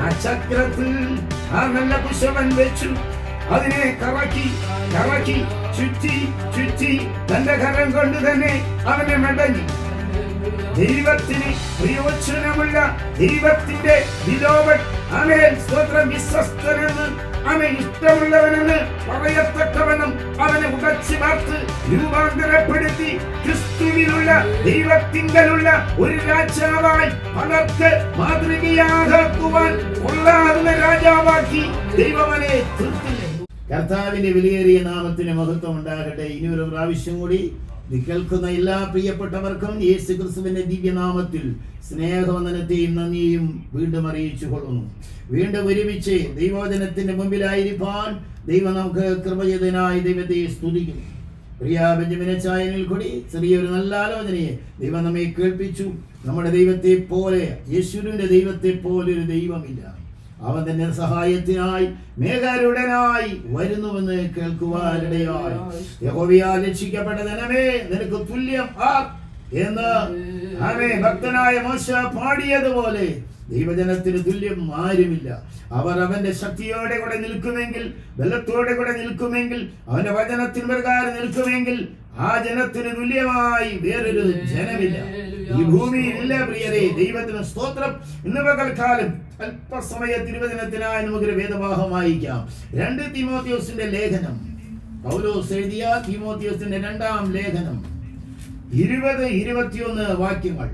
ആ ചക്രത്തിൽ ആ നല്ല കുശവൻ വെച്ചു അതിനെ കറക്കി കറക്കി ചുറ്റി ചുറ്റി തന്റെ കരം കൊണ്ട് തന്നെ അവനെ മെടഞ്ഞു ദൈവത്തിന് പ്രയോജനമുള്ള ദൈവത്തിന്റെ വിലോപൻ അവൻ സ്തോത്രം വിശ്വസ്തനെന്ന് അവൻ ഇഷ്ടമുള്ളവനെന്ന് പറയത്തക്കവണ്ണം അവനെ ഉടച്ചു വാർത്ത് രൂപാന്തരപ്പെടുത്തി ക്രിസ്തുവിലുള്ള ദൈവത്തിങ്കലുള്ള ഒരു രാജാവായി പലർക്ക് മാതൃകയാകുവാൻ കൊള്ളാവുന്ന രാജാവാക്കി ദൈവമനെ തീർത്തില്ലേ കർത്താവിന്റെ വിലയേറിയ നാമത്തിന് മഹത്വം ഉണ്ടാകട്ടെ ഇനി ഒരു പ്രാവശ്യം കൂടി ഇത് കേൾക്കുന്ന എല്ലാ പ്രിയപ്പെട്ടവർക്കും യേശു ക്രിസ്തുവിന്റെ ദിവ്യനാമത്തിൽ സ്നേഹവന്ദനത്തെയും നന്ദിയും വീണ്ടും അറിയിച്ചു കൊള്ളുന്നു വീണ്ടും ഒരുമിച്ച് ദൈവോചനത്തിന്റെ മുമ്പിലായിരിക്കാൻ ദൈവം നമുക്ക് കൃപ ചെയ്തതിനായി ദൈവത്തെ സ്തുതിക്കുന്നു പ്രിയ ബെഞ്ചമിനെ ചായനിൽ കൂടി ചെറിയൊരു നല്ല ആലോചനയെ ദൈവം നമ്മെ കേൾപ്പിച്ചു നമ്മുടെ ദൈവത്തെ പോലെ യേശുവിന്റെ ദൈവത്തെ പോലെ ഒരു ദൈവമില്ല അവൻ തന്നെ സഹായത്തിനായി മേഘാരുടനായി വരുന്നുവെന്ന് കേൾക്കുവാനിടയായി യഹോവയാൽ രക്ഷിക്കപ്പെട്ട ജനമേ നിനക്ക് തുല്യം ആ എന്ന് ആമേ ഭക്തനായ മോശ പാടിയതുപോലെ ദൈവജനത്തിന് തുല്യം ആരുമില്ല അവർ അവന്റെ ശക്തിയോടെ കൂടെ നിൽക്കുമെങ്കിൽ ബലത്തോടെ കൂടെ നിൽക്കുമെങ്കിൽ അവന്റെ വചനത്തിന് പ്രകാരം നിൽക്കുമെങ്കിൽ ആ ജനത്തിന് തുല്യമായി വേറൊരു ജനമില്ല ഈ ഭൂമിയിൽ ഇല്ല പ്രിയരെ ദൈവത്തിന് സ്തോത്രം ഇന്ന് പകൽക്കാലം അല്പസമയ തിരുവചനത്തിനായി നമുക്കൊരു വേദഭാഗം വായിക്കാം രണ്ട് തിമോത്തിയോസിന്റെ ലേഖനം പൗലോസ് എഴുതിയ തിമോത്തിയോസിന്റെ രണ്ടാം ലേഖനം ഇരുപത് ഇരുപത്തിയൊന്ന് വാക്യങ്ങൾ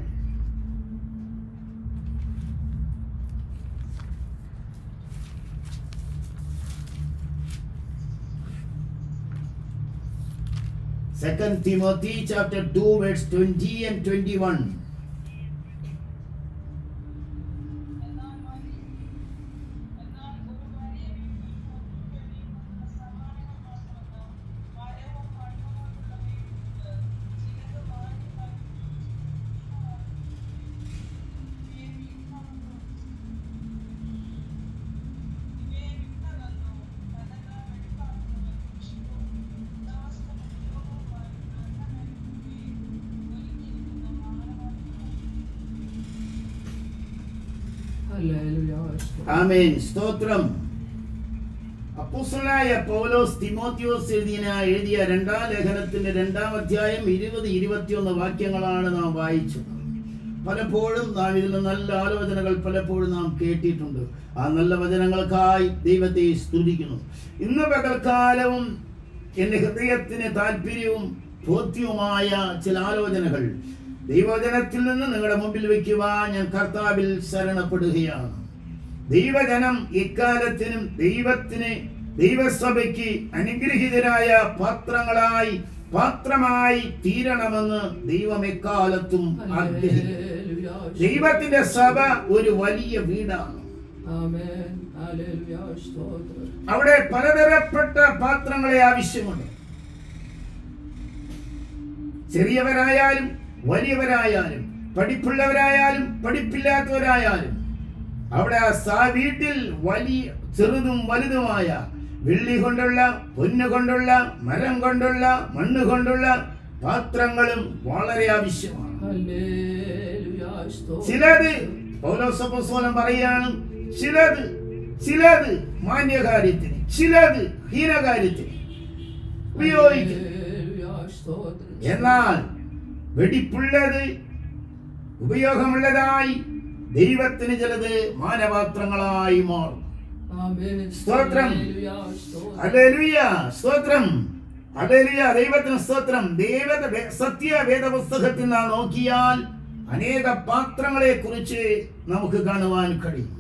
Second Timothy chapter 2 verse 20 and 21. ആമേൻ സ്തോത്രം അപ്പോസ്തലനായ പൗലോസ് തിമോത്തിയോസ് എഴുതിയ എഴുതിയ രണ്ടാം ലേഖനത്തിന്റെ രണ്ടാം അധ്യായം ഇരുപത് ഇരുപത്തിയൊന്ന് വാക്യങ്ങളാണ് നാം വായിച്ചത് പലപ്പോഴും നാം ഇതിൽ നല്ല ആലോചനകൾ പലപ്പോഴും നാം കേട്ടിട്ടുണ്ട് ആ നല്ല വചനങ്ങൾക്കായി ദൈവത്തെ സ്തുതിക്കുന്നു ഇന്ന് പകൽക്കാലവും എൻ്റെ ഹൃദയത്തിന് താല്പര്യവും ബോധ്യവുമായ ചില ആലോചനകൾ ദൈവജനത്തിൽ നിന്ന് നിങ്ങളുടെ മുമ്പിൽ വയ്ക്കുവാൻ ഞാൻ കർത്താവിൽ ശരണപ്പെടുകയാണ് ദൈവജനം ഇക്കാലത്തിനും ദൈവത്തിന് ദൈവസഭയ്ക്ക് അനുഗ്രഹീതരായ പാത്രങ്ങളായി പാത്രമായി തീരണമെന്ന് ദൈവം എക്കാലത്തും ആഗ്രഹിക്കുന്നു ദൈവത്തിന്റെ സഭ ഒരു വലിയ വീടാണ് അവിടെ പലതരപ്പെട്ട പാത്രങ്ങളെ ആവശ്യമുണ്ട് ചെറിയവരായാലും വലിയവരായാലും പഠിപ്പുള്ളവരായാലും പഠിപ്പില്ലാത്തവരായാലും അവിടെ ആ സാ വീട്ടിൽ വലിയ ചെറുതും വലുതുമായ വെള്ളി കൊണ്ടുള്ള പൊന്നു കൊണ്ടുള്ള മരം കൊണ്ടുള്ള മണ്ണ് കൊണ്ടുള്ള പാത്രങ്ങളും വളരെ ആവശ്യമാണ് ചിലത് പൗലോസപ്പോസ്തലൻ പറയാണ് ചിലത് ചിലത് മാന്യകാര്യത്തിന് ചിലത് ഹീനകാര്യത്തിന് ഉപയോഗിക്കും എന്നാൽ വെടിപ്പുള്ളത് ഉപയോഗമുള്ളതായി ദൈവത്തിന് ചിലത് മാനപാത്രങ്ങളായി മാറും സ്തോത്രം ഹല്ലേലൂയ സ്തോത്രം ഹല്ലേലൂയ ദൈവത്തിന് സ്തോത്രം ദൈവ സത്യ വേദപുസ്തകത്തിൽ നാം നോക്കിയാൽ അനേക പാത്രങ്ങളെ കുറിച്ച് നമുക്ക് കാണുവാൻ കഴിയും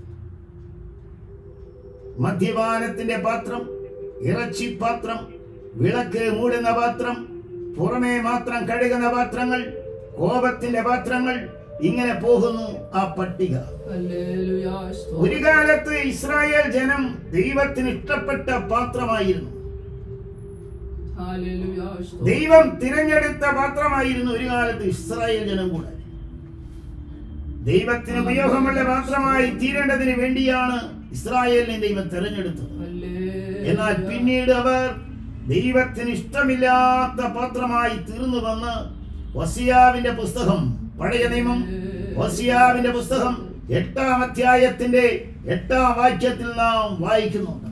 മദ്യപാനത്തിന്റെ പാത്രം ഇറച്ചി പാത്രം വിളക്ക് മൂടുന്ന പാത്രം പുറമേ മാത്രം കഴുകുന്ന പാത്രങ്ങൾ കോപത്തിന്റെ പാത്രങ്ങൾ ഇങ്ങനെ പോകുന്നു ആ പട്ടിക ഒരു കാലത്ത് ഇസ്രായേൽ ജനം ദൈവത്തിന് ഇഷ്ടപ്പെട്ട പാത്രമായിരുന്നു ദൈവം തിരഞ്ഞെടുത്ത പാത്രമായിരുന്നു ഒരു കാലത്ത് ഇസ്രായേൽ ജനം കൂടെ ദൈവത്തിന് ഉപയോഗമുള്ള പാത്രമായി തീരേണ്ടതിന് വേണ്ടിയാണ് ഇസ്രായേലിനെ ദൈവം തിരഞ്ഞെടുത്തത് എന്നാൽ പിന്നീട് അവർ ദൈവത്തിന് ഇഷ്ടമില്ലാത്ത പാത്രമായി തീർന്നു വന്ന് വസിയാവിന്റെ പുസ്തകം പഴയ നിയമം വസിയാവിന്റെ പുസ്തകം എട്ടാം അധ്യായത്തിന്റെ എട്ടാം വാക്യത്തിൽ നാം വായിക്കുന്നുണ്ട്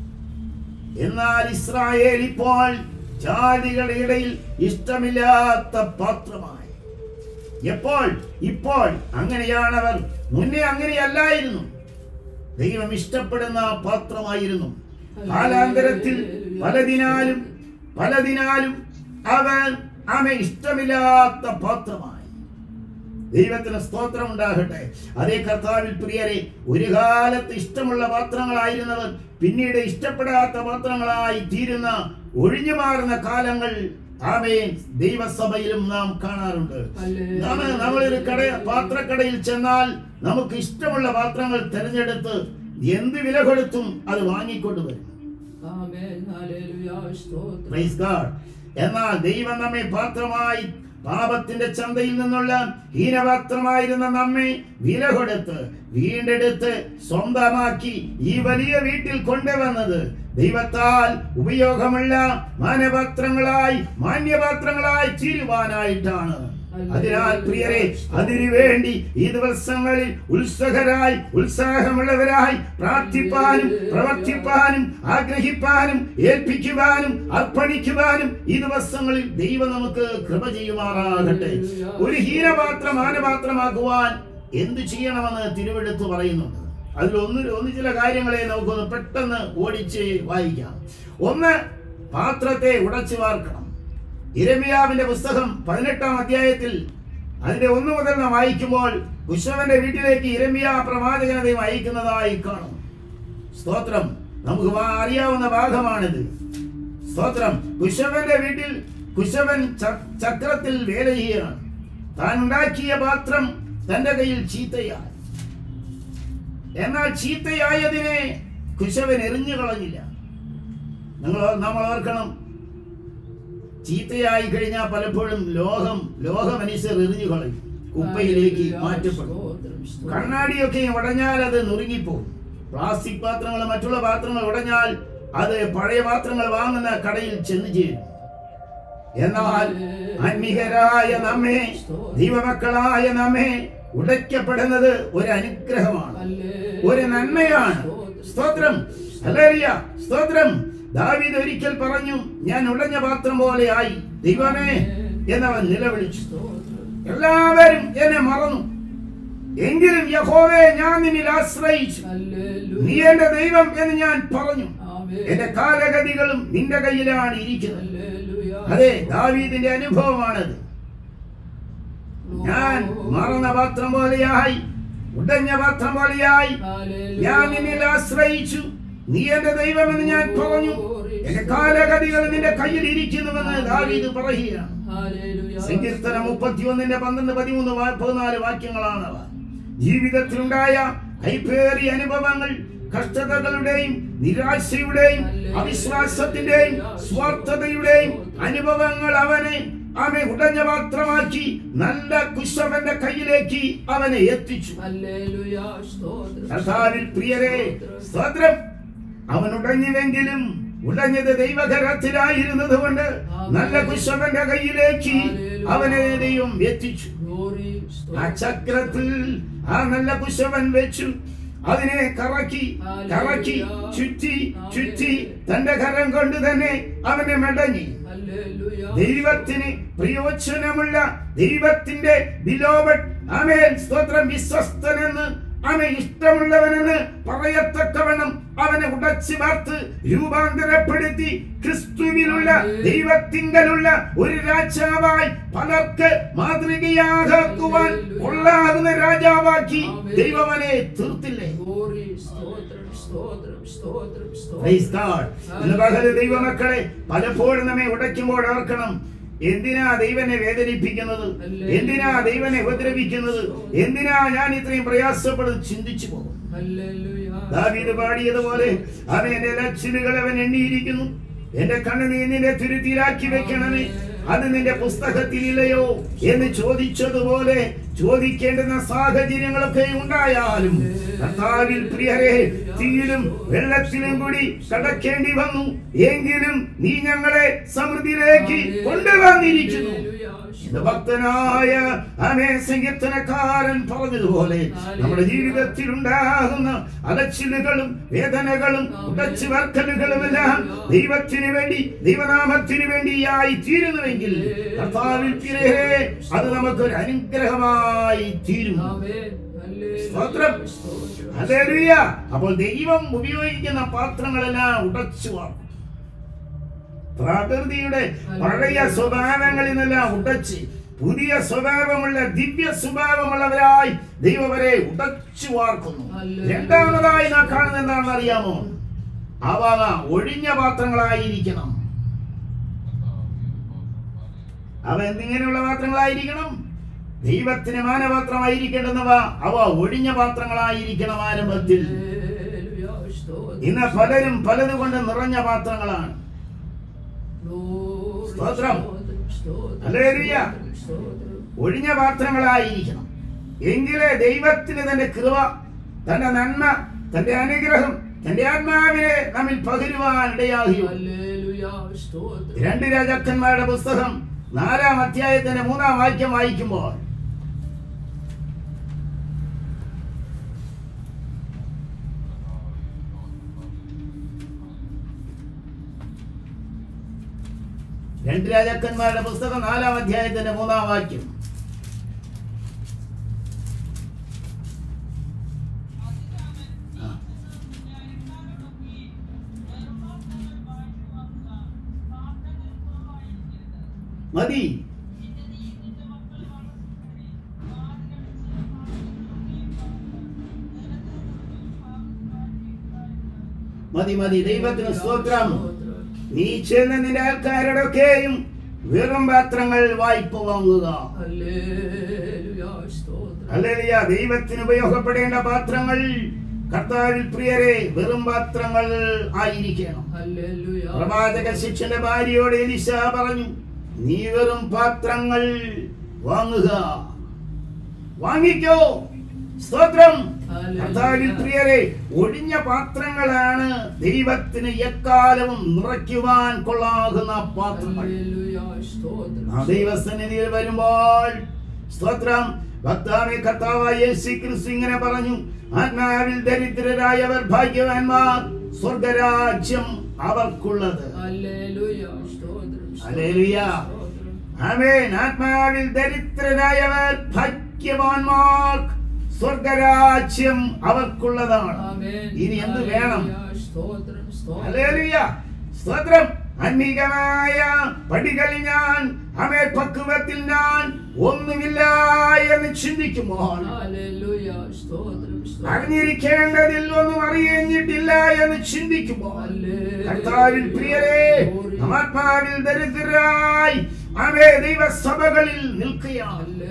എന്നാൽ ഇസ്രായേൽ ഇപ്പോൾ ജാതികളുടെ ഇടയിൽ ഇഷ്ടമില്ലാത്ത പാത്രമായി എപ്പോൾ ഇപ്പോൾ അങ്ങനെയാണവർ മുന്നേ അങ്ങനെയല്ലായിരുന്നു ദൈവം ഇഷ്ടപ്പെടുന്ന പാത്രമായിരുന്നു കാലാന്തരത്തിൽ പലതിനാലും പലതിനാലും അവൻ ആമ ഇഷ്ടമില്ലാത്ത പാത്രമായി ദൈവത്തിന് സ്തോത്രം ഉണ്ടാകട്ടെ അതേ കർത്താവിൽ പ്രിയരെ ഒരു കാലത്ത് ഇഷ്ടമുള്ള പാത്രങ്ങളായിരുന്നവർ പിന്നീട് ഇഷ്ടപ്പെടാത്ത പാത്രങ്ങളായി തീരുന്ന ഒഴിഞ്ഞു മാറുന്ന കാലങ്ങൾ ആമേ ദൈവസഭയിലും നാം കാണാറുണ്ട് നാം നമ്മളൊരു കട പാത്രക്കടയിൽ ചെന്നാൽ നമുക്ക് ഇഷ്ടമുള്ള പാത്രങ്ങൾ തിരഞ്ഞെടുത്ത് എന്ത് വില കൊടുത്തും അത് വാങ്ങിക്കൊണ്ടുവരും ആമേൻ ഹല്ലേലൂയ സ്തോത്രം Praise God. എന്നാൽ ദൈവം നമ്മെ പാത്രമായി പാപത്തിന്റെ ചന്തയിൽ നിന്നുള്ള ഹീനപാത്രമായിരുന്ന നമ്മെ വില കൊടുത്ത് വീണ്ടെടുത്ത് സ്വന്തമാക്കി ഈ വലിയ വീട്ടിൽ കൊണ്ടുവന്നത് ദൈവത്താൽ ഉപയോഗമുള്ള മാനപാത്രങ്ങളായി മാന്യപാത്രങ്ങളായി തീരുവാനായിട്ടാണ് അതിനാൽ പ്രിയരെ അതിനു വേണ്ടി ഈ ദിവസങ്ങളിൽ ഉത്സുകരായി ഉത്സാഹമുള്ളവരായി പ്രാർത്ഥിപ്പാനും പ്രവർത്തിപ്പാനും ആഗ്രഹിപ്പാനും ഏൽപ്പിക്കുവാനും അർപ്പണിക്കുവാനും ഈ ദിവസങ്ങളിൽ ദൈവം നമുക്ക് കൃപ ചെയ്യുമാറാകട്ടെ ഒരു ഹീനപാത്രം മാനപാത്രമാക്കുവാൻ എന്ത് ചെയ്യണമെന്ന് തിരുവെടുത്ത് പറയുന്നുണ്ട് അതിൽ ഒന്ന് ഒന്ന് ചില കാര്യങ്ങളെ നമുക്കൊന്ന് പെട്ടെന്ന് ഓടിച്ച് വായിക്കാം ഒന്ന് പാത്രത്തെ ഉടച്ചു വാർക്കണം ഇരമിയാവിന്റെ പുസ്തകം പതിനെട്ടാം അധ്യായത്തിൽ അതിന്റെ ഒന്ന് മുതൽ നാം വായിക്കുമ്പോൾ കുശവന്റെ വീട്ടിലേക്ക് ഇരമിയ പ്രവാചകനെ ദൈവം അയക്കുന്നതായി കാണും സ്തോത്രം നമുക്ക് വാ- അറിയാവുന്ന ഭാഗമാണിത് സ്തോത്രം കുശവന്റെ വീട്ടിൽ കുശവൻ ച- ചക്രത്തിൽ വേല ചെയ്യുകയാണ് താൻ ഉണ്ടാക്കിയ പാത്രം തന്റെ കയ്യിൽ ചീത്തയായി എന്നാൽ ചീത്തയായതിനെ കുശവൻ എറിഞ്ഞു കളഞ്ഞില്ല നിങ്ങൾ നമ്മൾ ഓർക്കണം ചീത്തയായി കഴിഞ്ഞാൽ പലപ്പോഴും ലോകം ലോകമനുഷ്യർ എറിഞ്ഞു കളയും കുപ്പയിലേക്ക് മാറ്റപ്പെടും സ്തോത്രം സ്തോത്രം കണ്ണാടിയൊക്കെ ഉടഞ്ഞാൽ അത് നുറുങ്ങിപ്പോകും പ്ലാസ്റ്റിക് പാത്രങ്ങൾ മറ്റുള്ള പാത്രങ്ങൾ ഉടഞ്ഞാൽ അത് പഴയ പാത്രങ്ങൾ വാങ്ങുന്ന കടയിൽ ചെന്ന് ചേരും എന്നാൽ ആത്മീകരായ നമ്മെ ദൈവമക്കളായ നമ്മെ ഉടയ്ക്കപ്പെടുന്നത് ഒരു അനുഗ്രഹമാണ് ഒരു നന്മയാണ് സ്തോത്രം ഹല്ലേലൂയ സ്തോത്രം ദാവീദ് ഒരിക്കൽ പറഞ്ഞു ഞാൻ ഉടഞ്ഞ പാത്രം പോലെ ആയി ദൈവമേ എന്നവൻ നിലവിളിച്ചു സ്തോത്രം എല്ലാവരും എന്നെ മറന്നു എങ്കിലും യഹോവേ ഞാൻ നിന്നിൽ ആശ്രയിച്ചു ഹല്ലേലൂയ നീ എന്റെ ദൈവം എന്ന് ഞാൻ പറഞ്ഞു ആമേൻ എന്റെ കാലഗതികളും നിന്റെ കയ്യിലാണ് ഇരിക്കുന്നത് ഹല്ലേലൂയ അതെ ദാവീദിന്റെ അനുഭവമാണത് ഞാൻ മറന്ന പാത്രം പോലെയായി ഉടഞ്ഞ പാത്രം പോലെയായി ഞാൻ നിന്നിൽ ആശ്രയിച്ചു നീ എന്റെ ദൈവമെന്ന് ഞാൻ പറഞ്ഞു എന്റെ കാലഗതികൾ നിന്റെ കയ്യിൽ ഇരിക്കുന്നുവെന്ന് ദാവീദ് പറയുകയാണ് ഹല്ലേലൂയ സങ്കീർത്തനം മുപ്പത്തിയൊന്നിന്റെ പന്ത്രണ്ട് പതിമൂന്ന് വാ- പതിനാല് വാക്യങ്ങളാണവ ജീവിതത്തിലുണ്ടായ കൈപ്പേറിയ അനുഭവങ്ങൾ കഷ്ടതകളുടെയും നിരാശയുടെയും അവിശ്വാസത്തിന്റെയും സ്വാർത്ഥതയുടെയും അനുഭവങ്ങൾ അവനെ അവനെ ഉടഞ്ഞ പാത്രമാക്കി നല്ല കുശവന്റെ കയ്യിലേക്ക് അവനെ എത്തിച്ചു ഹല്ലേലൂയ സ്തോത്രം കർത്താവിൽ പ്രിയരെ സ്തോത്രം അവൻ ഉടഞ്ഞില്ലെങ്കിലും ഉടഞ്ഞത് ദൈവകരത്തിലായിരുന്നത് കൊണ്ട് നല്ല കുശവന്റെ കയ്യിലേക്ക് അവനെ ദൈവം എത്തിച്ചു ഗ്ലോറി ആ ചക്രത്തിൽ ആ നല്ല കുശവൻ വെച്ചു അതിനെ കറക്കി കറക്കി ചുറ്റി ചുറ്റി തന്റെ കരം കൊണ്ട് തന്നെ അവനെ മെടഞ്ഞി ഹല്ലേലൂയ ദൈവത്തിന് പ്രയോജനമുള്ള ദൈവത്തിന്റെ ബിലോവഡ് ആമേൻ സ്തോത്രം വിശ്വസ്തനെന്ന് അവനെ ഇഷ്ടമുള്ളവനെന്ന് പറയത്തക്കവണ്ണം അവനെ ഉടച്ചു വാർത്ത് രൂപാന്തരപ്പെടുത്തി ക്രിസ്തുവിലുള്ള ദൈവത്തിങ്കലുള്ള ഒരു രാജാവായി പലർക്ക് മാതൃകയാകുവാൻ കൊള്ളാകുന്ന രാജാവാക്കി ദൈവവനെ തീർത്തില്ലേ ഗ്ലോറി സ്തോത്രം സ്തോത്രം സ്തോത്രം Praise സ്തോത്രം God. ഇന്ന് പകല് ദൈവമക്കളെ പലപ്പോഴും നമ്മെ ഉടയ്ക്കുമ്പോൾ ഓർക്കണം എന്തിനാ ദൈവനെ വേദനിപ്പിക്കുന്നത് എന്തിനാ ദൈവനെ ഉപദ്രവിക്കുന്നത് എന്തിനാ ഞാൻ ഇത്രയും പ്രയാസപ്പെടുന്നത് ചിന്തിച്ചു പോകും ഹല്ലേലൂയ ദാവീദ് പാടിയതുപോലെ അവൻ എന്റെ ലക്ഷ്യനുകൾ അവൻ എണ്ണിയിരിക്കുന്നു എന്റെ കണ്ണ് നീ നിന്റെ തുരുത്തിയിലാക്കി വെക്കണമേ അത് നിന്റെ പുസ്തകത്തിലില്ലയോ എന്ന് ചോദിച്ചതുപോലെ ചോദിക്കേണ്ടുന്ന സാഹചര്യങ്ങളൊക്കെ ഉണ്ടായാലും കർത്താവിൽ പ്രിയരെ തീയിലും വെള്ളത്തിലും കൂടി കടക്കേണ്ടി വന്നു എങ്കിലും നീ ഞങ്ങളെ സമൃദ്ധിയിലേക്ക് കൊണ്ടുവന്നിരിക്കുന്നു ഇത് ഭക്തനായ അനേ സങ്കീർത്തനക്കാരൻ പറഞ്ഞതുപോലെ നമ്മുടെ ജീവിതത്തിൽ ഉണ്ടാകുന്ന അലച്ചിലുകളും വേദനകളും ഉടച്ചു വർക്കലുകളും എല്ലാം ദൈവത്തിന് വേണ്ടി ദൈവനാമത്തിന് വേണ്ടിയായി തീരുന്നുവെങ്കിൽ കർത്താവിൽ തിരേ അത് നമുക്കൊരു അനുഗ്രഹമായി തീരും സ്തോത്രം. ഹല്ലേലൂയ. അപ്പോൾ ദൈവം ഉപയോഗിക്കുന്ന പാത്രങ്ങളെല്ലാം ഉടച്ചു വാർക്കും പ്രകൃതിയുടെ പഴയ സ്വഭാവങ്ങളിൽ നിന്നെല്ലാം ഉടച്ച് പുതിയ സ്വഭാവമുള്ള ദിവ്യ സ്വഭാവമുള്ളവരായി ദൈവവരെ ഉടച്ചു വാർക്കുന്നു രണ്ടാമതായി നാം കാണുന്നത് എന്താണെന്ന് അറിയാമോ അവ ഒഴിഞ്ഞ പാത്രങ്ങളായിരിക്കണം അവ എന്തിങ്ങനെയുള്ള പാത്രങ്ങളായിരിക്കണം ദൈവത്തിന് മാനപാത്രമായിരിക്കേണ്ടുന്നവ അവ ഒഴിഞ്ഞ പാത്രങ്ങളായിരിക്കണം ആരംഭത്തിൽ ഇന്ന് പലരും പലതുകൊണ്ട് നിറഞ്ഞ പാത്രങ്ങളാണ് സ്തോത്രം. ഹല്ലേലൂയ. ഒഴിഞ്ഞ പാത്രങ്ങളായിരിക്കണം എങ്കിലേ ദൈവത്തിന് തന്റെ കൃപ തന്റെ നന്മ തന്റെ അനുഗ്രഹം തന്റെ ആത്മാവിനെ നമ്മിൽ പകരുവാൻ ഇടയാകൂ രണ്ട് രാജാക്കന്മാരുടെ പുസ്തകം നാലാം അധ്യായത്തിന്റെ മൂന്നാം വാക്യം വായിക്കുമ്പോൾ രണ്ട് രാജാക്കന്മാരുടെ പുസ്തകം നാലാം അധ്യായത്തിന്റെ മൂന്നാം വാക്യം ആ. മതി മതി മതി ദൈവത്തിന് സ്തോത്രം നീ ചെന്ന് നിന്റെ ആൾക്കാരോടൊക്കെയും വെറും പാത്രങ്ങൾ വായ്പ വാങ്ങുക അല്ലേലിയ ദൈവത്തിന് ഉപയോഗപ്പെടേണ്ട പാത്രങ്ങൾ കർത്താവിൽ പ്രിയരെ വെറും പാത്രങ്ങൾ ആയിരിക്കണം പ്രവാചക ശിക്ഷന്റെ ഭാര്യയോട് എലിശ പറഞ്ഞു നീ വെറും പാത്രങ്ങൾ വാങ്ങുക വാങ്ങിക്കോ സ്തോത്രം കർത്താവിൽ പ്രിയരെ ഒഴിഞ്ഞ പാത്രങ്ങളാണ് ദൈവത്തിന് എക്കാലവും നിറയ്ക്കുവാൻ കൊള്ളാകുന്ന പാത്രങ്ങൾ ആ ദൈവസന്നിധിയിൽ വരുമ്പോൾ സ്തോത്രം ഭക്താവെ കർത്താവായ യേശു ക്രിസ്തു ഇങ്ങനെ പറഞ്ഞു ആത്മാവിൽ ദരിദ്രരായവർ ഭാഗ്യവാന്മാർ സ്വർഗരാജ്യം അവർക്കുള്ളത് ഹല്ലേലൂയ. ആമേൻ ആത്മാവിൽ ദരിദ്രരായവർ ഭാഗ്യവാന്മാർ സ്വർഗരാജ്യം അവർക്കുള്ളതാണ് ഇനി എന്ത് വേണം ഹല്ലേലൂയ. സ്തോത്രം ആത്മീകമായ പടികളിൽ ഞാൻ അമേ പക്വത്തിൽ ഞാൻ ഒന്നുമില്ല എന്ന് ചിന്തിക്കുമ്പോൾ അറിഞ്ഞിരിക്കേണ്ടതിൽ ഒന്നും അറിയഞ്ഞിട്ടില്ല എന്ന് ചിന്തിക്കുമ്പോൾ കർത്താവിൽ പ്രിയരെ ആത്മാവിൽ ദരിദ്രരായി അവേ ദൈവസഭകളിൽ നിൽക്കുകയാണ്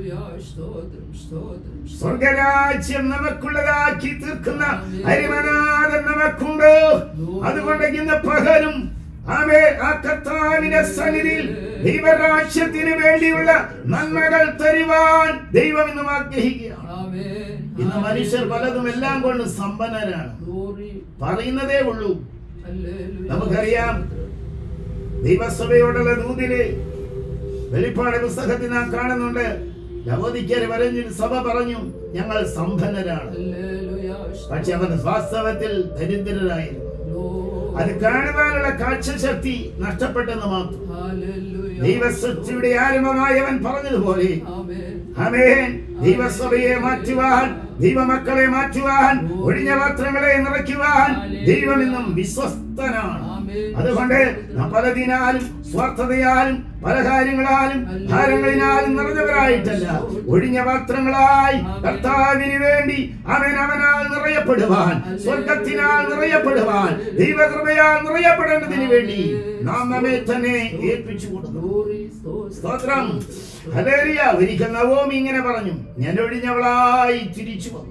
സ്വർഗരാജ്യം നമുക്കുള്ളതാക്കി തീർക്കുന്ന അരിമനാഥൻ നമുക്കുണ്ട് അതുകൊണ്ട് ഇന്ന് പകലും ആമേ ആ കർത്താവിന്റെ സന്നിധിയിൽ ദൈവരാജ്യത്തിന് വേണ്ടിയുള്ള നന്മകൾ തരുവാൻ ദൈവം ഇന്ന് ആഗ്രഹിക്കുകയാണ് ഇന്ന് മനുഷ്യർ പലതും എല്ലാം കൊണ്ട് സമ്പന്നരാണ് പറയുന്നതേ ഉള്ളൂ നമുക്കറിയാം ദൈവസഭയോടുള്ള ദൂതില് വെളിപ്പാട് പുസ്തകത്തിൽ നാം കാണുന്നുണ്ട് ലവോദിക്കര് പറഞ്ഞൊരു സഭ പറഞ്ഞു ഞങ്ങൾ സമ്പന്നരാണ് പക്ഷെ അവർ വാസ്തവത്തിൽ ദരിദ്രരായിരുന്നു അത് കാണുവാനുള്ള കാഴ്ചശക്തി നഷ്ടപ്പെട്ടെന്ന് മാത്രം ദൈവസൃഷ്ടിയുടെ ആരംഭമായവൻ പറഞ്ഞതുപോലെ ആമേൻ ദൈവസഭയെ മാറ്റുവാൻ ദൈവമക്കളെ മാറ്റുവാൻ ഒഴിഞ്ഞ പാത്രങ്ങളെ നിറയ്ക്കുവാൻ ദൈവം ഇന്നും വിശ്വസ്തനാണ് അതുകൊണ്ട് നാം പലതിനാലും സ്വാർത്ഥതയാലും പല കാര്യങ്ങളാലും ഭാരങ്ങളിനാലും നിറഞ്ഞവരായിട്ടല്ല ഒഴിഞ്ഞ പാത്രങ്ങളായി കർത്താവിന് വേണ്ടി അവൻ അവനാൽ നിറയപ്പെടുവാൻ സ്വർഗത്തിനാൽ നിറയപ്പെടുവാൻ ദൈവകൃപയാൽ നിറയപ്പെടേണ്ടതിന് വേണ്ടി നാം നമ്മെ തന്നെ ഏൽപ്പിച്ചു കൊടുക്കുന്നു സ്തോത്രം ഹല്ലേലൂയ ഒരിക്കൽ നവോമി ഇങ്ങനെ പറഞ്ഞു ഞാൻ ഒഴിഞ്ഞവളായി തിരിച്ചു വന്നു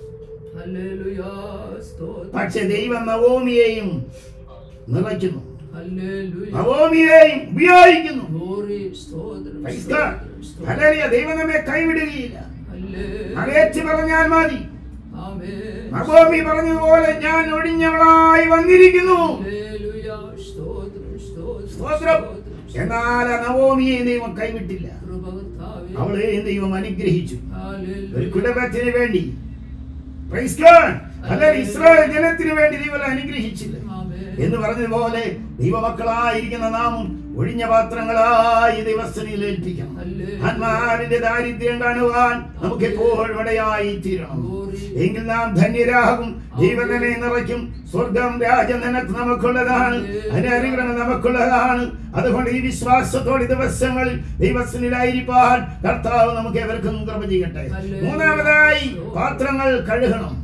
പക്ഷെ ദൈവം നവോമിയെയും നിറയ്ക്കുന്നു നവോമിയെയും ഉപയോഗിക്കുന്നു സ്തോത്രം Praise God. സ്തോത്രം സ്തോത്രം ഹല്ലേലൂയ. ദൈവം നമ്മെ കൈവിടുകയില്ല ഹല്ലേലൂയ അതേറ്റ് പറഞ്ഞാൽ മതി ആമേൻ നഗോമി പറഞ്ഞതുപോലെ ഞാൻ ഒഴിഞ്ഞവളായി വന്നിരിക്കുന്നു ഹല്ലേലൂയ സ്തോത്രം സ്തോത്രം സ്തോത്രം എന്നാൽ ആ നവോമിയെ ദൈവം കൈവിട്ടില്ല കൃപ കർത്താവേ അവളെയും ദൈവം അനുഗ്രഹിച്ചു ഒരു ഹല്ലേലൂയ കുടുംബത്തിന് വേണ്ടി Praise God. അല്ലെങ്കിൽ ഇസ്രായേൽ ജനത്തിന് വേണ്ടി ദൈവം അനുഗ്രഹിച്ചില്ല ആമേൻ എന്ന് പറഞ്ഞതുപോലെ ദൈവമക്കളായിരിക്കുന്ന നാമും ഒഴിഞ്ഞ പാത്രങ്ങളായി ദൈവസ്ഥനിൽ ഏൽപ്പിക്കണം ആത്മാവിന്റെ ദാരിദ്ര്യം കാണുവാൻ നമുക്ക് എപ്പോഴും ഇടയായി തീരണം എങ്കിൽ നാം ധന്യരാകും ജീവനെ നിറയ്ക്കും സ്വർഗം രാജ്യം നിനക്ക് നമുക്കുള്ളതാണ് അതിന്റെ അനുഗ്രഹം നമുക്കുള്ളതാണ് അതുകൊണ്ട് ഈ വിശ്വാസത്തോടെ ദിവസങ്ങളിൽ ദൈവസ്ഥനിലായിരിക്കാൻ കർത്താവ് നമുക്ക് എവർക്കും കൃപ ചെയ്യട്ടെ മൂന്നാമതായി പാത്രങ്ങൾ കഴുകണം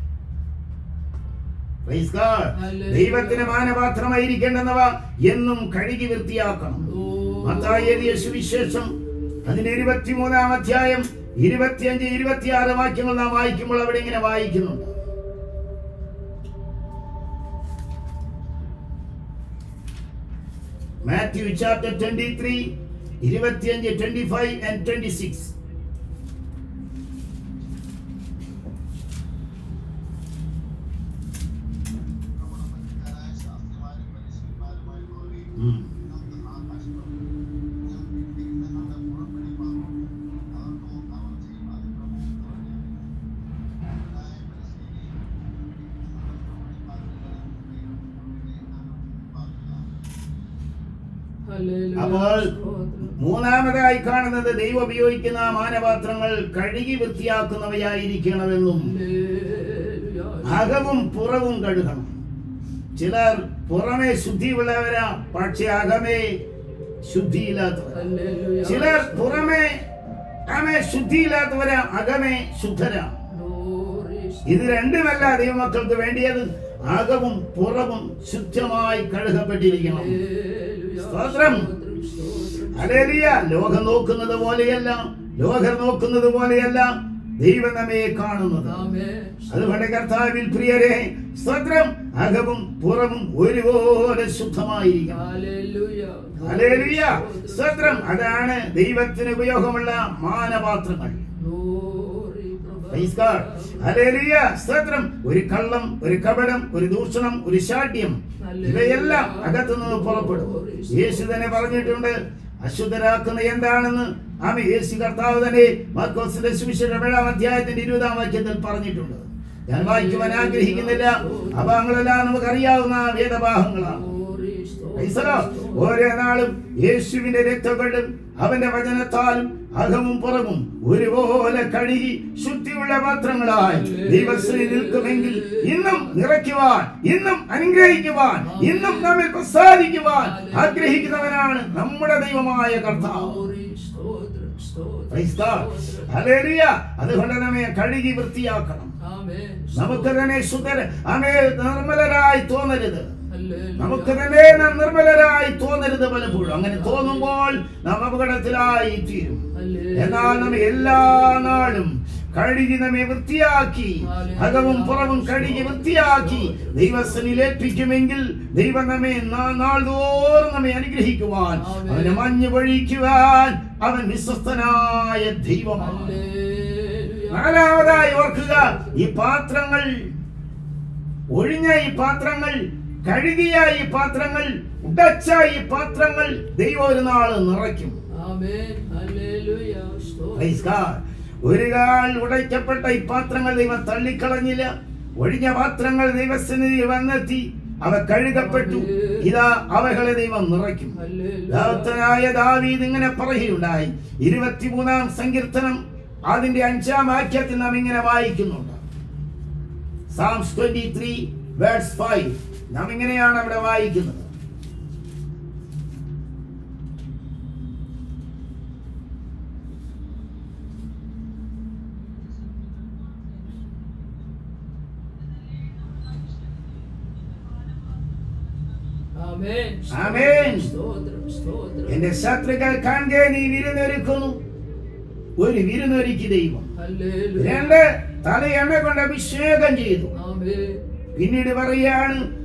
Praise God. ദൈവത്തിന് മാനപാത്രമായിരിക്കേണ്ടെന്നവ എന്നും കഴുകി വൃത്തിയാക്കണം മത്തായി എഴുതിയ സുവിശേഷം അതിന്റെ ഇരുപത്തിമൂന്നാം അധ്യായം ഇരുപത്തിയഞ്ച് ഇരുപത്തിയാറ് വാക്യങ്ങൾ നാം വായിക്കുമ്പോൾ അവിടെ ഇങ്ങനെ വായിക്കുന്നുണ്ട് മാത്യു ചാപ്റ്റർ ട്വന്റി ത്രീ ഇരുപത്തിയഞ്ച് twenty five and twenty six ഹല്ലേലൂയ അപ്പോൾ സ്തോത്രം മൂന്നാമതായി കാണുന്നത് ദൈവം ഉപയോഗിക്കുന്ന മാനപാത്രങ്ങൾ കഴുകി വൃത്തിയാക്കുന്നവയായിരിക്കണമെന്നും ഹല്ലേലൂയ അകവും പുറവും കഴുകണം ചിലർ പുറമെ ശുദ്ധിയുള്ളവരാ പക്ഷെ അകമേ ശുദ്ധിയില്ലാത്തവരാ ഹല്ലേലൂയ ചിലർ പുറമെ അകമേ ശുദ്ധിയില്ലാത്തവരാ അകമേ ശുദ്ധരാ ഗ്ലോറി ഇത് രണ്ടുമല്ല ദൈവമക്കൾക്ക് വേണ്ടിയത് അകവും പുറവും ശുദ്ധമായി കഴുകപ്പെട്ടിരിക്കണം ഹല്ലേലൂയ സ്തോത്രം. സ്തോത്രം സ്തോത്രം അലേലിയ ലോകം നോക്കുന്നത് പോലെയല്ല ലോകർ നോക്കുന്നത് പോലെയല്ല ദൈവം നമ്മെ കാണുന്നത് ആമേൻ അതുകൊണ്ട് കർത്താവിൽ പ്രിയരെ സ്തോത്രം അകവും പുറവും ഒരുപോലെ ശുദ്ധമായിരിക്കണം ഹല്ലേലൂയ ഹല്ലേലൂയ സ്തോത്രം അതാണ് ദൈവത്തിന് ഉപയോഗമുള്ള മാനപാത്രങ്ങൾ ഗ്ലോറി Praise God. ഹല്ലേലൂയ സ്തോത്രം ഒരു കള്ളം ഒരു കപടം ഒരു ദൂഷണം ഒരു ശാഠ്യം ഇവയെല്ലാം അകത്തു നിന്ന് പുറപ്പെടും യേശു തന്നെ പറഞ്ഞിട്ടുണ്ട് അശുദ്ധരാക്കുന്ന എന്താണെന്ന് ആമ യേശു കർത്താവ് തന്നെ മാർക്കോസിന്റെ സുവിശേഷം ഏഴാം അധ്യായത്തിന്റെ ഇരുപതാം വാക്യത്തിൽ പറഞ്ഞിട്ടുണ്ട് ഞാൻ വായിക്കുവാൻ ആഗ്രഹിക്കുന്നില്ല അഭാഗങ്ങളെല്ലാം നമുക്കറിയാവുന്ന വേദഭാഗങ്ങളാണ് ഗ്ലോറി Praise the Lord. ഓരോ നാളും യേശുവിന്റെ രക്തകൊണ്ടും അവന്റെ വചനത്താലും അകവും പുറവും ഒരുപോലെ കഴുകി ശുദ്ധിയുള്ള പാത്രങ്ങളായി ദൈവശ്രീ നിൽക്കുമെങ്കിൽ ഇന്നും നിറയ്ക്കുവാൻ ഇന്നും അനുഗ്രഹിക്കുവാൻ ഇന്നും നമ്മിൽ പ്രസാദിക്കുവാൻ ആഗ്രഹിക്കുന്നവനാണ് നമ്മുടെ ദൈവമായ കർത്താവ് ഗ്ലോറി സ്തോത്രം സ്തോത്രം Praise God. Hallelujah. അതുകൊണ്ട് നമ്മെ കഴുകി വൃത്തിയാക്കണം ആമേൻ നമുക്ക് തന്നെ ശുദ്ധര അമേ നിർമ്മലരായി തോന്നരുത് ഹല്ലേലൂയ നമുക്ക് തന്നെ നാം നിർമ്മലരായി തോന്നരുത് പലപ്പോഴും അങ്ങനെ തോന്നുമ്പോൾ നാം അപകടത്തിലായി തീരും എന്നാൽ നമ്മെ എല്ലാ കഴുകി നമ്മെ വൃത്തിയാക്കി അകവും പുറവും കഴുകി വൃത്തിയാക്കി ദൈവസ്ഥനിൽ ഏൽപ്പിക്കുമെങ്കിൽ ദൈവം നമ്മെ നാ- നാൾതോറും നമ്മെ അനുഗ്രഹിക്കുവാൻ അവനെ മഞ്ഞ് പൊഴിക്കുവാൻ അവൻ വിശ്വസ്തനായ ദൈവമാണ് ഹല്ലേലൂയ നാലാമതായി ഓർക്കുക ഈ പാത്രങ്ങൾ ഒഴിഞ്ഞ ഈ പാത്രങ്ങൾ കഴുകിയ ഈ പാത്രങ്ങൾ ഉടച്ച ഈ പാത്രങ്ങൾ ദൈവം ഒരു നാള് നിറയ്ക്കും ആമേൻ ഹല്ലേലൂയ സ്തോത്രം Praise God. ഒരു കാൽ ഉടയ്ക്കപ്പെട്ട ഈ പാത്രങ്ങൾ ദൈവം തള്ളിക്കളഞ്ഞില്ല ഒഴിഞ്ഞ പാത്രങ്ങൾ ദൈവസ്ഥനിധി വന്നെത്തി അവ കഴുകപ്പെട്ടു ഇതാ അവകളെ ദൈവം നിറയ്ക്കും ഹല്ലേലൂയ ദാത്തനായ ദാവീദ് ഇങ്ങനെ പറയുകയുണ്ടായി ഇരുപത്തിമൂന്നാം സങ്കീർത്തനം അതിന്റെ അഞ്ചാം വാക്യത്തിൽ നാം ഇങ്ങനെ വായിക്കുന്നുണ്ട് Psalms twenty three verse five നാം ഇങ്ങനെയാണ് അവിടെ വായിക്കുന്നത് ആമേൻ ആമേൻ. സ്തോത്രം സ്തോത്രം എന്റെ ശത്രുക്കൾ കാണുക നീ വിരുന്നൊരുക്കുന്നു ഒരു വിരുന്നൊരുക്കി ദൈവം ഹല്ലേലൂയ രണ്ട് തലയെണ്ണ കൊണ്ട് അഭിഷേകം ചെയ്തു ആമേൻ പിന്നീട് പറയാണ്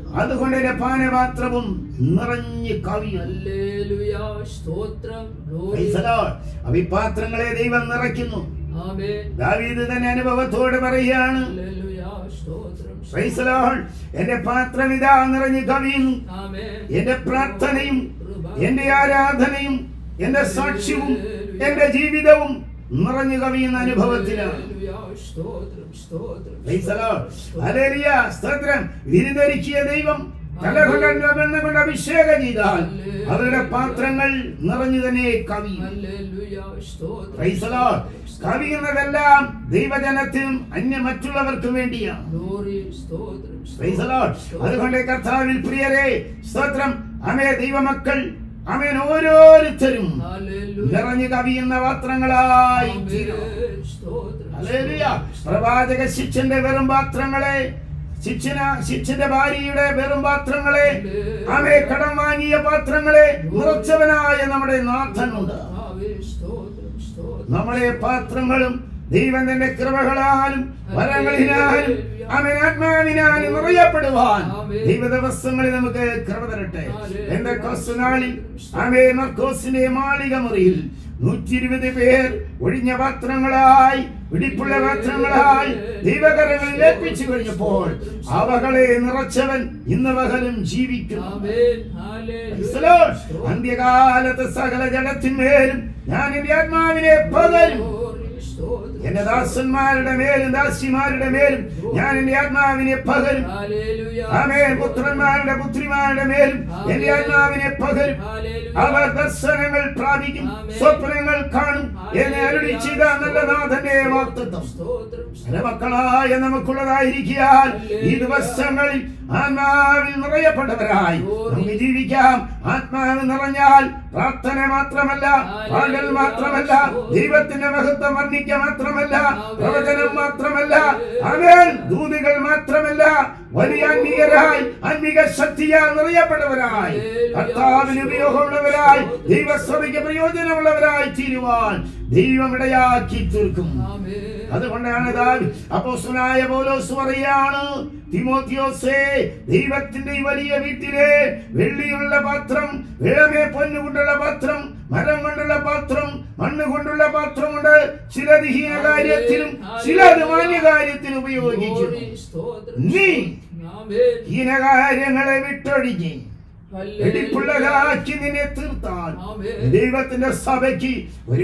അതുകൊണ്ട് എന്റെ പാനപാത്രവും നിറഞ്ഞു കവിയും ഹല്ലേലൂയ സ്തോത്രം ഗ്ലോറി Praise the Lord. അപ്പൊ ഈ പാത്രങ്ങളെ ദൈവം നിറയ്ക്കുന്നു ആമേൻ ദാവീദ് തന്നെ അനുഭവത്തോടെ പറയുകയാണ് ഹല്ലേലൂയ സ്തോത്രം Praise the Lord. എന്റെ പാത്രം ഇതാ നിറഞ്ഞു കവിയുന്നു ആമേൻ എന്റെ പ്രാർത്ഥനയും എന്റെ ആരാധനയും എന്റെ സാക്ഷ്യവും എന്റെ ജീവിതവും നിറഞ്ഞു കവിയുന്ന അനുഭവത്തിലാണ് ഹല്ലേലൂയ സ്തോത്രം സ്തോത്രം Praise the Lord. ഹല്ലേലൂയ. സ്തോത്രം വിരുദ്ധരിക്കിയ ദൈവം തലകൊണ്ട് വെണ്ണ കൊണ്ട് അഭിഷേകം ചെയ്താൽ അവരുടെ പാത്രങ്ങൾ നിറഞ്ഞു തന്നെ കവിയും ഹല്ലേലൂയ സ്തോത്രം Praise the Lord. കവിയുന്നതെല്ലാം ദൈവജനത്തിനും അന്യ മറ്റുള്ളവർക്കും വേണ്ടിയാണ് ഗ്ലോറി സ്തോത്രം Praise the Lord. അതുകൊണ്ട് കർത്താവിൽ പ്രിയരെ സ്തോത്രം അമേ ദൈവമക്കൾ അമേൻ ഓരോരുത്തരും ഹല്ലേലൂയ നിറഞ്ഞു കവിയുന്ന പാത്രങ്ങളായി തീരും ആമേൻ സ്തോത്രം ഹല്ലേലൂയ. പ്രവാചക ശിക്ഷന്റെ വെറും പാത്രങ്ങളെ ശിക്ഷന ശിക്ഷന്റെ ഭാര്യയുടെ വെറും പാത്രങ്ങളെ ആമേ കടം വാങ്ങിയ പാത്രങ്ങളെ നിറച്ചവനായ നമ്മുടെ നാഥനുണ്ട് ആമേൻ സ്തോത്രം സ്തോത്രം നമ്മുടെ പാത്രങ്ങളും ദൈവം തന്റെ കൃപകളാലും വരങ്ങളിനാലും അവൻ ആത്മാവിനാലും നിറയപ്പെടുവാൻ ദൈവ ദിവസങ്ങളിൽ നമുക്ക് കൃപ തരട്ടെ എന്റെ കൊസ്തുനാളിൽ അവേ മർക്കോസിന്റെ മാളിക മുറിയിൽ നൂറ്റി ഇരുപത് പേർ ഒഴിഞ്ഞ പാത്രങ്ങളായി പിടിപ്പുള്ള പാത്രങ്ങളായി ദൈവകരങ്ങളിൽ ഏൽപ്പിച്ചു കഴിഞ്ഞപ്പോൾ അവകളെ നിറച്ചവൻ ഇന്ന് പകലും ജീവിക്കും ആമേൻ Praise the ഹല്ലേലൂയ Lord. അന്ത്യകാലത്ത് സകല ജഡത്തിന്മേലും ഞാൻ എന്റെ ആത്മാവിനെ പകരും ഗ്ലോറി സ്തോത്രം എന്റെ ദാസന്മാരുടെ മേലും ദാസിമാരുടെ മേലും ഞാൻ എന്റെ ആത്മാവിനെ പകരും ഹല്ലേലൂയ ആമേ പുത്രന്മാരുടെ പുത്രിമാരുടെ മേലും എന്റെ ആത്മാവിനെ പകരും അവർ ദർശനങ്ങൾ പ്രാപിക്കും സ്വപ്നങ്ങൾ കാണും എന്നെ അരുളി ചെയ്ത നല്ല നാഥന്റെ വാക്തത്വം സ്തോത്രം എന്റെ മക്കളായ നമുക്കുള്ളതായിരിക്കാൻ ഈ ദിവസങ്ങളിൽ ആത്മാവിൽ നിറയപ്പെട്ടവരായി നമുക്ക് ജീവിക്കാം ആത്മാവ് നിറഞ്ഞാൽ പ്രാർത്ഥന മാത്രമല്ല പാടൽ മാത്രമല്ല ദൈവത്തിന്റെ മഹത്വം വർണ്ണിക്ക മാത്രമല്ല പ്രവചനം മാത്രമല്ല അവൻ ദൂതുകൾ മാത്രമല്ല വലിയ ആത്മീയരായി ആത്മീക ശക്തിയാൽ നിറയപ്പെട്ടവരായി കർത്താവിന് ഉപയോഗമുള്ളവരായി ദൈവസഭയ്ക്ക് പ്രയോജനമുള്ളവരായി തീരുവാൻ ദൈവം ഇടയാക്കി തീർക്കും ആമേൻ അതുകൊണ്ടാണ് അപ്പോസ്തലനായ പൗലോസ് പറയാണ് തിമോത്തിയോസേ ദൈവത്തിന്റെ ഈ വലിയ വീട്ടിലെ വെള്ളിയുള്ള പാത്രം വിളമേ പൊന്നുകൊണ്ടുള്ള പാത്രം മരം കൊണ്ടുള്ള പാത്രം മണ്ണ് കൊണ്ടുള്ള പാത്രമുണ്ട് ചിലത് ഹീന കാര്യത്തിലും ചിലത് മാന്യ കാര്യത്തിനും ഉപയോഗിക്കും ഗ്ലോറി സ്തോത്രം നീ ആമേൻ ഹീനകാര്യങ്ങളെ വിട്ടൊഴിഞ്ഞ് ഹല്ലേലൂയ വെടിപ്പുള്ളതാക്കി നിന്നെ തീർത്താൽ ആമേൻ ദൈവത്തിന്റെ സഭയ്ക്ക് ഒരു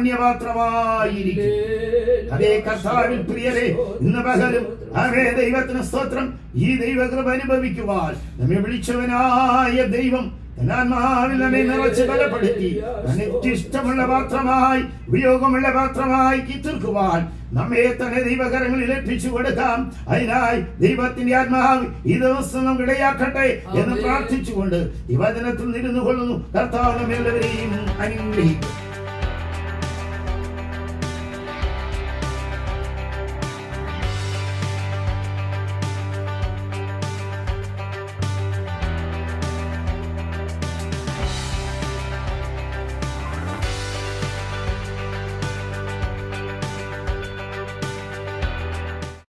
മാന്യപാത്രമായിരിക്കും അതേ കർത്താവിൽ പ്രിയരെ ഇന്ന് പകലും അതേ ദൈവത്തിന് സ്തോത്രം ഈ ദൈവകൃപ അനുഭവിക്കുവാൻ നമ്മെ വിളിച്ചവനായ ദൈവം ആത്മാവിൽ നമ്മെ നിറച്ച് ബലപ്പെടുത്തി തനിക്ക് ഇഷ്ടമുള്ള പാത്രമായി ഉപയോഗമുള്ള പാത്രമായി തീർക്കുവാൻ നമ്മെ തന്നെ ദൈവകരങ്ങളിൽ ഏൽപ്പിച്ചു കൊടുക്കാം അതിനായി ദൈവത്തിന്റെ ആത്മാവ് ഈ ദിവസം നമുക്ക് ഇടയാക്കട്ടെ എന്ന് പ്രാർത്ഥിച്ചുകൊണ്ട് ഈ വചനത്തിൽ നിരുന്നു കൊള്ളുന്നു കർത്താവ് നമ്മെ എല്ലാവരെയും അനുഗ്രഹിക്കും